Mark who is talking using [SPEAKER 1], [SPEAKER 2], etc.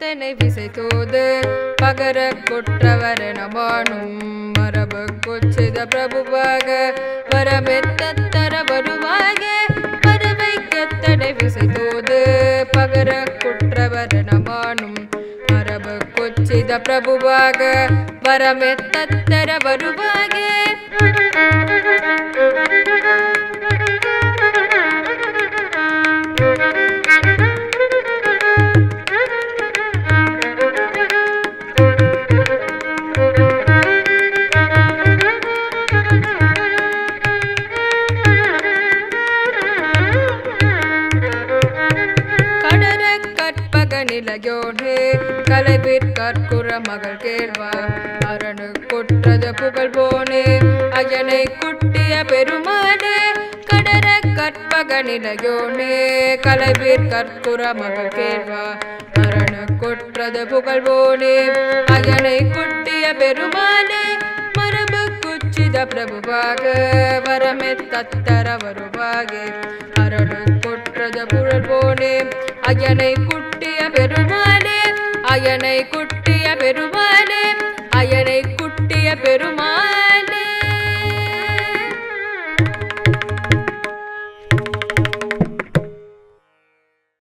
[SPEAKER 1] எத்தனை விசை தோது பகர கொற்றவர் நமானும் மரபு கொச்சித பிரபுவாக வரமெத்தர வருவாக பறவை கத்தனை விசை தோது பகர குற்றவர் நமானும் மரபு கொச்சித பிரபுவாக வரமெத்தர வருவாக கடர கற்பக நிலையோனே கலைவிற் கற்குற மகள் கேள்வா அரணு கொற்றது புகழ் போனே அயனை குட்டிய பெருமானே கடர கற்பக நிலையோனே கலைவிற் கற்குற மகள் கேள்வா அரணு கொற்றது புகழ் போனே அயனை குட்டிய பெருமானே மரபு குச்சித பிரபுவாக வரமே தத்தர வருவாக அரணு கொற்றது புகழ் போனே அயனை குட்டிய பெருமானே அயனை குட்டிய பெருமானே அயனை குட்டிய பெருமானே